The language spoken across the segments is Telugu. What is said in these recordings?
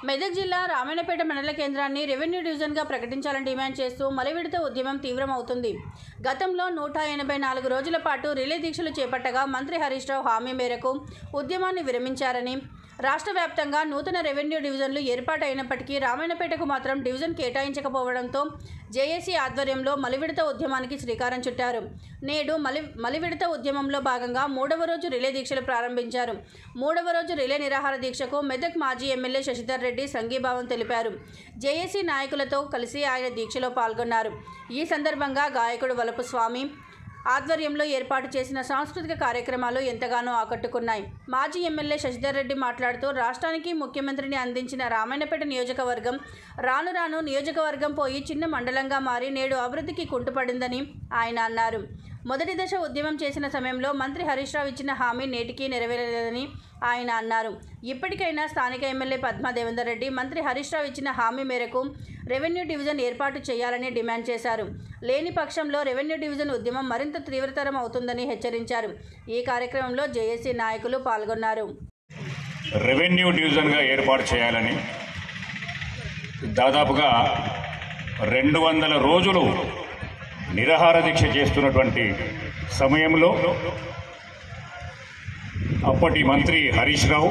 మెదక్ జిల్లా రామాయణపేట మండల కేంద్రాన్ని రెవెన్యూ డివిజన్గా ప్రకటించాలని డిమాండ్ చేస్తూ మలివిడత ఉద్యమం తీవ్రమవుతుంది గతంలో నూట ఎనభై నాలుగు రోజుల పాటు రిలే దీక్షలు చేపట్టగా మంత్రి హరీష్ రావు హామీ మేరకు ఉద్యమాన్ని విరమించారని రాష్ట్ర వ్యాప్తంగా నూతన రెవెన్యూ డివిజన్లు ఏర్పాటు అయినప్పటికీ రామాయణపేటకు మాత్రం డివిజన్ కేటాయించకపోవడంతో జేఏసీ ఆధ్వర్యంలో మలివిడత ఉద్యమానికి శ్రీకారం చుట్టారు నేడు మలి మలివిడత ఉద్యమంలో భాగంగా మూడవ రోజు రిలే దీక్షలు ప్రారంభించారు మూడవ రోజు రిలే నిరాహార దీక్షకు మెదక్ మాజీ ఎమ్మెల్యే శశిధర్ రెడ్డి సంఘీభావం తెలిపారు జేఏసీ నాయకులతో కలిసి ఆయన దీక్షలో పాల్గొన్నారు ఈ సందర్భంగా గాయకుడు వలపు స్వామి ఆధ్వర్యంలో ఏర్పాటు చేసిన సాంస్కృతిక కార్యక్రమాలు ఎంతగానో ఆకట్టుకున్నాయి మాజీ ఎమ్మెల్యే శశిధర్ రెడ్డి మాట్లాడుతూ రాష్ట్రానికి ముఖ్యమంత్రిని అందించిన రామాయణపేట నియోజకవర్గం రాను రాను నియోజకవర్గం పోయి చిన్న మండలంగా మారి నేడు అభివృద్ధికి కుంటుపడిందని ఆయన అన్నారు మొదటి దశ ఉద్యమం చేసిన సమయంలో మంత్రి హరీష్ రావు ఇచ్చిన హామీ నేటికీ నెరవేరలేదని ఆయన అన్నారు ఇప్పటికైనా స్థానిక ఎమ్మెల్యే పద్మా దేవేందర్ రెడ్డి మంత్రి హరీష్ రావు ఇచ్చిన హామీ మేరకు రెవెన్యూ డివిజన్ ఏర్పాటు చేయాలని డిమాండ్ చేశారు లేని పక్షంలో రెవెన్యూ డివిజన్ ఉద్యమం మరింత తీవ్రతరం అవుతుందని హెచ్చరించారు ఈ కార్యక్రమంలో జేఏసీ నాయకులు పాల్గొన్నారు రెవెన్యూ డివిజన్గా ఏర్పాటు చేయాలని దాదాపుగా రెండు వందల రోజులు నిరాహార దీక్ష చేస్తున్నటువంటి సమయంలో అప్పటి మంత్రి హరీష్ రావు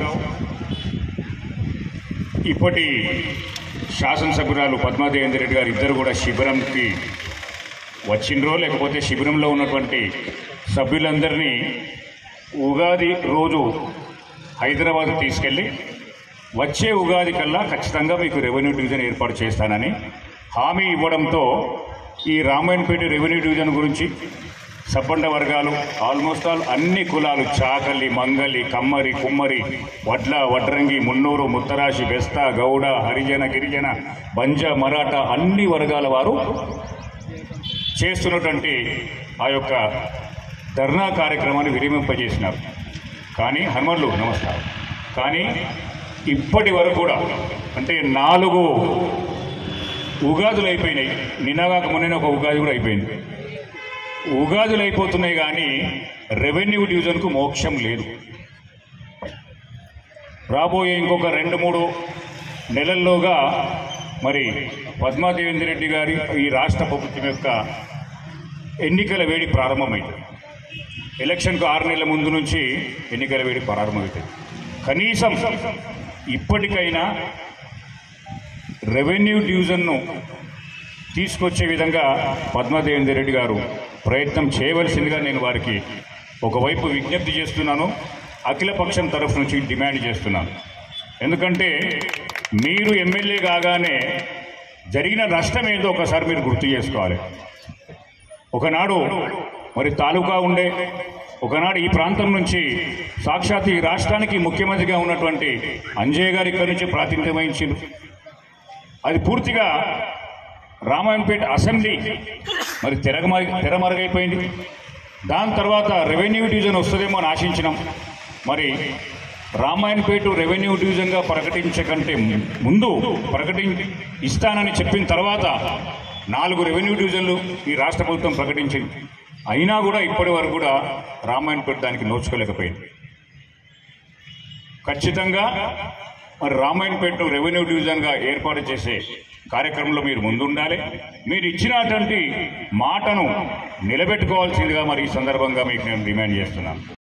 ఇప్పటి శాసనసభ్యురాలు పద్మాదేవేంద్ర రెడ్డి గారు ఇద్దరు కూడా శిబిరంకి వచ్చిండ్రో లేకపోతే శిబిరంలో ఉన్నటువంటి సభ్యులందరినీ ఉగాది రోజు హైదరాబాద్ తీసుకెళ్ళి వచ్చే ఉగాది కల్లా ఖచ్చితంగా మీకు రెవెన్యూ డివిజన్ ఏర్పాటు చేస్తానని హామీ ఇవ్వడంతో ఈ రామాయణపేట రెవెన్యూ డివిజన్ గురించి సబ్బండ వర్గాలు ఆల్మోస్ట్ ఆల్ అన్ని కులాలు చాకలి మంగలి కమ్మరి కుమ్మరి వడ్ల వడ్రంగి మున్నూరు ముత్తరాశి బెస్త గౌడ హరిజన గిరిజన బంజ మరాఠా అన్ని వర్గాల వారు చేస్తున్నటువంటి ఆ యొక్క ధర్నా కార్యక్రమాన్ని విరమింపజేసినారు కానీ హనుమన్లు నమస్కారం కానీ ఇప్పటి వరకు కూడా అంటే నాలుగు ఉగాదులు అయిపోయినాయి నిన్నగాక మొన్న ఒక ఉగాది కూడా అయిపోయింది ఉగాదులు అయిపోతున్నాయి కానీ రెవెన్యూ డివిజన్కు మోక్షం లేదు రాబోయే ఇంకొక రెండు మూడు నెలల్లోగా మరి పద్మాదేవేంద్ర రెడ్డి గారి ఈ రాష్ట్ర ప్రభుత్వం యొక్క ఎన్నికల వేడి ప్రారంభమైంది ఎలక్షన్కు ఆరు నెలల ముందు నుంచి ఎన్నికల వేడి ప్రారంభమవుతుంది కనీసం ఇప్పటికైనా రెవెన్యూ డివిజన్ను తీసుకొచ్చే విధంగా పద్మాదేవేంద్ర రెడ్డి గారు ప్రయత్నం చేయవలసిందిగా నేను వారికి ఒకవైపు విజ్ఞప్తి చేస్తున్నాను అఖిలపక్షం తరఫు నుంచి డిమాండ్ చేస్తున్నాను ఎందుకంటే మీరు ఎమ్మెల్యే కాగానే జరిగిన నష్టం ఏందో ఒకసారి మీరు గుర్తు చేసుకోవాలి ఒకనాడు మరి తాలూకా ఉండే ఒకనాడు ఈ ప్రాంతం నుంచి సాక్షాత్ ఈ రాష్ట్రానికి ముఖ్యమంత్రిగా ఉన్నటువంటి అంజయ్య గారు ఇక్కడి నుంచి ప్రాతినిధ్యం వహించారు అది పూర్తిగా రామాయణపేట అసెంబ్లీ మరి తెరమరి తెరమరుగైపోయింది దాని తర్వాత రెవెన్యూ డివిజన్ వస్తుందేమో అని ఆశించినాం మరి రామాయణపేట రెవెన్యూ డివిజన్గా ప్రకటించకంటే ముందు ప్రకటి ఇస్తానని చెప్పిన తర్వాత నాలుగు రెవెన్యూ డివిజన్లు ఈ రాష్ట్ర ప్రభుత్వం ప్రకటించింది అయినా కూడా ఇప్పటి వరకు కూడా రామాయణపేట దానికి నోచుకోలేకపోయింది ఖచ్చితంగా మరి రామాయణపేట రెవెన్యూ డివిజన్గా ఏర్పాటు చేసే కార్యక్రమంలో మీరు ముందుండాలి మీరు ఇచ్చినటువంటి మాటను నిలబెట్టుకోవాల్సిందిగా మరి ఈ సందర్భంగా మీకు నేను డిమాండ్ చేస్తున్నాను